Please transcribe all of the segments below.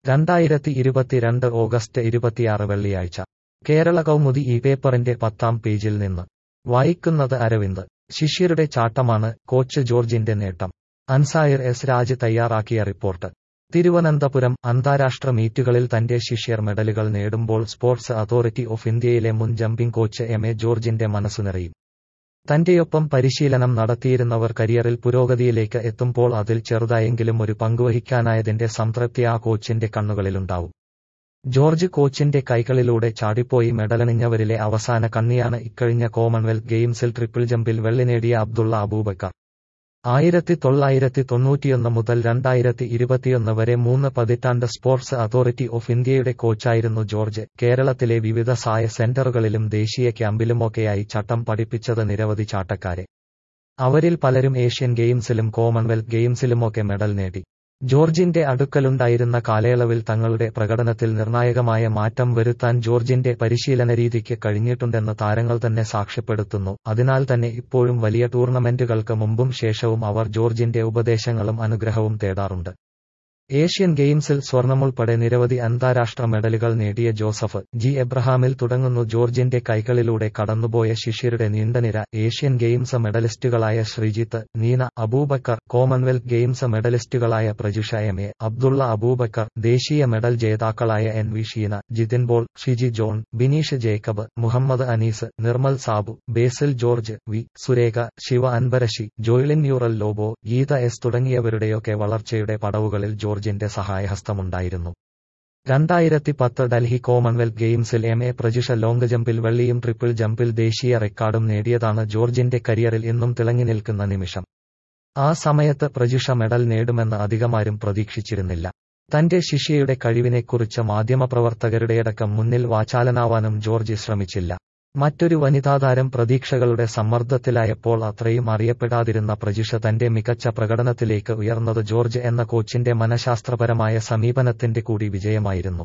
രണ്ടായിരത്തി ഇരുപത്തിരണ്ട് ഓഗസ്റ്റ് ഇരുപത്തിയാറ് വെള്ളിയാഴ്ച കേരള കൗമുദി ഈ പേപ്പറിന്റെ പത്താം പേജിൽ നിന്ന് വായിക്കുന്നത് അരവിന്ദ് ശിഷ്യരുടെ ചാട്ടമാണ് കോച്ച് ജോർജിന്റെ നേട്ടം അൻസായർ എസ് രാജ് തയ്യാറാക്കിയ റിപ്പോർട്ട് തിരുവനന്തപുരം അന്താരാഷ്ട്ര മീറ്റുകളിൽ തന്റെ ശിഷ്യർ മെഡലുകൾ നേടുമ്പോൾ സ്പോർട്സ് അതോറിറ്റി ഓഫ് ഇന്ത്യയിലെ മുൻ ജമ്പിംഗ് കോച്ച് എം എ ജോർജിന്റെ മനസ്സു നിറയും തന്റെയൊപ്പം പരിശീലനം നടത്തിയിരുന്നവർ കരിയറിൽ പുരോഗതിയിലേക്ക് എത്തുമ്പോൾ അതിൽ ചെറുതായെങ്കിലും ഒരു പങ്കുവഹിക്കാനായതിന്റെ സംതൃപ്തി ആ കോച്ചിന്റെ കണ്ണുകളിലുണ്ടാവും ജോർജ് കോച്ചിന്റെ കൈകളിലൂടെ ചാടിപ്പോയി മെഡലണിഞ്ഞവരിലെ അവസാന കണ്ണിയാണ് ഇക്കഴിഞ്ഞ കോമൺവെൽത്ത് ഗെയിംസിൽ ട്രിപ്പിൾ ജമ്പിൽ വെള്ളി നേടിയ അബ്ദുള്ള അബൂബക്കർ ആയിരത്തി തൊള്ളായിരത്തി തൊണ്ണൂറ്റിയൊന്ന് മുതൽ രണ്ടായിരത്തി ഇരുപത്തിയൊന്ന് വരെ മൂന്ന് പതിറ്റാണ്ട് സ്പോർട്സ് അതോറിറ്റി ഓഫ് ഇന്ത്യയുടെ കോച്ചായിരുന്നു ജോർജ് കേരളത്തിലെ വിവിധ സായ സെന്ററുകളിലും ദേശീയ ക്യാമ്പിലുമൊക്കെയായി ചട്ടം പഠിപ്പിച്ചത് നിരവധി ചാട്ടക്കാരെ അവരിൽ പലരും ഏഷ്യൻ ഗെയിംസിലും കോമൺവെൽത്ത് ഗെയിംസിലുമൊക്കെ മെഡൽ നേടി ജോർജിന്റെ അടുക്കലുണ്ടായിരുന്ന കാലയളവിൽ തങ്ങളുടെ പ്രകടനത്തിൽ നിർണായകമായ മാറ്റം വരുത്താൻ ജോർജിന്റെ പരിശീലന രീതിക്ക് കഴിഞ്ഞിട്ടുണ്ടെന്ന് താരങ്ങൾ തന്നെ സാക്ഷ്യപ്പെടുത്തുന്നു അതിനാൽ തന്നെ ഇപ്പോഴും വലിയ ടൂർണമെന്റുകൾക്ക് മുമ്പും ശേഷവും അവർ ജോർജിന്റെ ഉപദേശങ്ങളും അനുഗ്രഹവും തേടാറുണ്ട് ഏഷ്യൻ ഗെയിംസിൽ സ്വർണമുൾപ്പെടെ നിരവധി അന്താരാഷ്ട്ര മെഡലുകൾ നേടിയ ജോസഫ് ജി എബ്രഹാമിൽ തുടങ്ങുന്നു ജോർജിന്റെ കൈകളിലൂടെ കടന്നുപോയ ശിഷ്യരുടെ നീണ്ടനിര ഏഷ്യൻ ഗെയിംസ് മെഡലിസ്റ്റുകളായ ശ്രീജിത്ത് നീന അബൂബക്കർ കോമൺവെൽത്ത് ഗെയിംസ് മെഡലിസ്റ്റുകളായ പ്രജുഷ എം എ അബ്ദുള്ള അബൂബക്കർ ദേശീയ മെഡൽ ജേതാക്കളായ N V Sheena Jithin Paul Shiji John Bineesh Jacob Muhammed Anees Nirmal Sabu Basil George V Surekha Siva Anbarasi Joylin Nural Lobo Geetha S തുടങ്ങിയവരുടെയൊക്കെ വളർച്ചയുടെ പടവുകളിൽ ജോർജിന്റെ സഹായഹസ്തമുണ്ടായിരുന്നു രണ്ടായിരത്തി പത്ത് ഡൽഹി കോമൺവെൽത്ത് ഗെയിംസിൽ എം എ പ്രജിഷ ലോങ് ജമ്പിൽ വെള്ളിയും ട്രിപ്പിൾ ജമ്പിൽ ദേശീയ റെക്കോർഡും നേടിയതാണ് ജോർജിന്റെ കരിയറിൽ ഇന്നും തിളങ്ങി നിൽക്കുന്ന നിമിഷം ആ സമയത്ത് പ്രജിഷ മെഡൽ നേടുമെന്ന് അധികമാരും പ്രതീക്ഷിച്ചിരുന്നില്ല തന്റെ ശിഷ്യയുടെ കഴിവിനെക്കുറിച്ച് മാധ്യമപ്രവർത്തകരുടെയടക്കം മുന്നിൽ വാചാലനാവാനും ജോർജ് ശ്രമിച്ചില്ല മറ്റൊരു വനിതാതാരം പ്രതീക്ഷകളുടെ സമ്മർദ്ദത്തിലായപ്പോൾ അത്രയും അറിയപ്പെടാതിരുന്ന പ്രജിഷ തന്റെ മികച്ച പ്രകടനത്തിലേക്ക് ഉയർന്നത് ജോർജ് എന്ന കോച്ചിന്റെ മനഃശാസ്ത്രപരമായ സമീപനത്തിന്റെ കൂടി വിജയമായിരുന്നു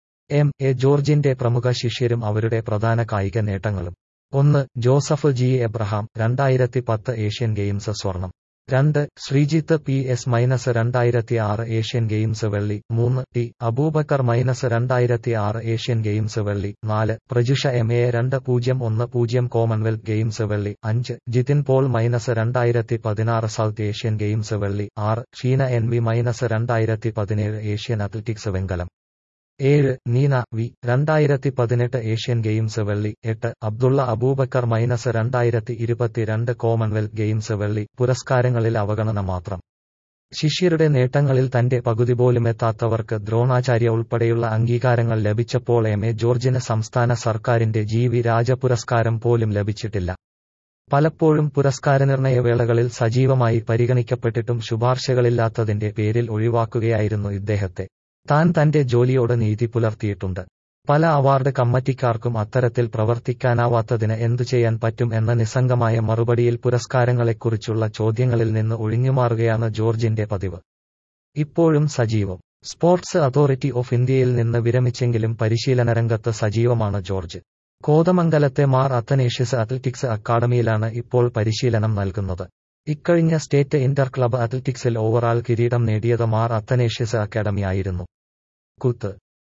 എം എ ജോർജിന്റെ പ്രമുഖ ശിഷ്യരും അവരുടെ പ്രധാന കായിക നേട്ടങ്ങളും ഒന്ന് ജോസഫ് ജി എബ്രഹാം രണ്ടായിരത്തി പത്ത് ഏഷ്യൻ ഗെയിംസ് സ്വർണം രണ്ട് ശ്രീജിത്ത് പി എസ് മൈനസ് രണ്ടായിരത്തി ആറ് ഏഷ്യൻ ഗെയിംസ് വെള്ളി മൂന്ന് ടി അബൂബക്കർ മൈനസ് രണ്ടായിരത്തി ആറ് ഏഷ്യൻ ഗെയിംസ് വെള്ളി നാല് പ്രജുഷ എം എ രണ്ട് പൂജ്യം ഒന്ന് പൂജ്യം കോമൺവെൽത്ത് ഗെയിംസ് വെള്ളി അഞ്ച് ജിതിൻ പോൾ മൈനസ് രണ്ടായിരത്തി പതിനാറ് സൗത്ത് ഏഷ്യൻ ഗെയിംസ് വെള്ളി ആറ് ഷീന എൻ വി മൈനസ് രണ്ടായിരത്തി പതിനേഴ് ഏഷ്യൻ അത്ലറ്റിക്സ് വെങ്കലം ഏഴ് നീന വി രണ്ടായിരത്തി പതിനെട്ട് ഏഷ്യൻ ഗെയിംസ് വെള്ളി എട്ട് അബ്ദുള്ള അബൂബക്കർ മൈനസ് രണ്ടായിരത്തി ഇരുപത്തിരണ്ട് കോമൺവെൽത്ത് ഗെയിംസ് വെള്ളി പുരസ്കാരങ്ങളിൽ അവഗണന മാത്രം ശിഷ്യരുടെ നേട്ടങ്ങളിൽ തന്റെ പകുതി പോലുമെത്താത്തവർക്ക് ദ്രോണാചാര്യ ഉൾപ്പെടെയുള്ള അംഗീകാരങ്ങൾ ലഭിച്ചപ്പോൾ എം എ ജോർജിന് സംസ്ഥാന സർക്കാരിന്റെ ജി വി രാജ പുരസ്കാരം പോലും ലഭിച്ചിട്ടില്ല പലപ്പോഴും പുരസ്കാരനിർണയ വേളകളിൽ സജീവമായി പരിഗണിക്കപ്പെട്ടിട്ടും ശുപാർശകളില്ലാത്തതിന്റെ പേരിൽ ഒഴിവാക്കുകയായിരുന്നു ഇദ്ദേഹത്തെ താൻ തന്റെ ജോലിയോട് നീതി പുലർത്തിയിട്ടുണ്ട് പല അവാർഡ് കമ്മിറ്റിക്കാർക്കും അത്തരത്തിൽ പ്രവർത്തിക്കാനാവാത്തതിന് എന്തു ചെയ്യാൻ പറ്റും എന്ന നിസ്സംഗമായ മറുപടിയിൽ പുരസ്കാരങ്ങളെക്കുറിച്ചുള്ള ചോദ്യങ്ങളിൽ നിന്ന് ഒഴിഞ്ഞുമാറുകയാണ് ജോർജിന്റെ പതിവ് ഇപ്പോഴും സജീവം സ്പോർട്സ് അതോറിറ്റി ഓഫ് ഇന്ത്യയിൽ നിന്ന് വിരമിച്ചെങ്കിലും പരിശീലന രംഗത്ത് സജീവമാണ് ജോർജ് കോതമംഗലത്തെ മാർ അത്തനേഷ്യസ് അത്ലറ്റിക്സ് അക്കാദമിയിലാണ് ഇപ്പോൾ പരിശീലനം നൽകുന്നത് ഇക്കഴിഞ്ഞ സ്റ്റേറ്റ് ഇന്റർ ക്ലബ് അത്ലറ്റിക്സിൽ ഓവറാൾ കിരീടം നേടിയത് മാർ അത്തനേഷ്യസ് അക്കാദമി ആയിരുന്നു കുത്ത്